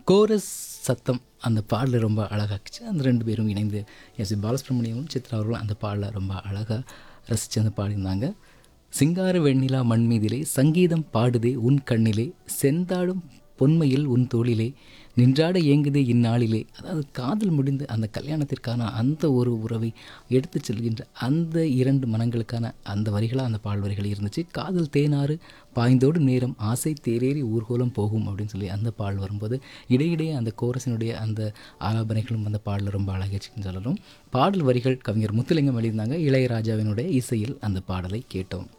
chorus சத்தம் அந்த பாடலை ரொம்ப அழகாக்குச்சு அந்த ரெண்டு பேரும் இணைந்து எஸ் பாலசுப்ரமணியமும் சித்ரா அவர்களும் அந்த பாடலை ரொம்ப அழகாக ரசித்து அந்த பாடியிருந்தாங்க சிங்கார வெண்ணிலா மண் மீதிலே சங்கீதம் பாடுதே உன் கண்ணிலே செந்தாடும் பொன்மையில் உன் தோளிலே நின்றாட ஏங்குதே இந்நாளிலே அதாவது காதல் முடிந்து அந்த கல்யாணத்திற்கான அந்த ஒரு உறவை எடுத்துச் செல்கின்ற அந்த இரண்டு மனங்களுக்கான அந்த வரிகளாக அந்த பாடல் வரிகள் இருந்துச்சு காதல் தேனாறு பாய்ந்தோடு நேரம் ஆசை தேரேறி ஊர்கோலம் போகும் அப்படின்னு சொல்லி அந்த பாடல் வரும்போது இடையிடையே அந்த கோரசினுடைய அந்த ஆலாபனைகளும் அந்த பாடல் ரொம்ப அழகாச்சுன்னு சொல்லணும் பாடல் வரிகள் கவிஞர் முத்துலிங்கம் எழுதியிருந்தாங்க இளையராஜாவினுடைய இசையில் அந்த பாடலை கேட்டோம்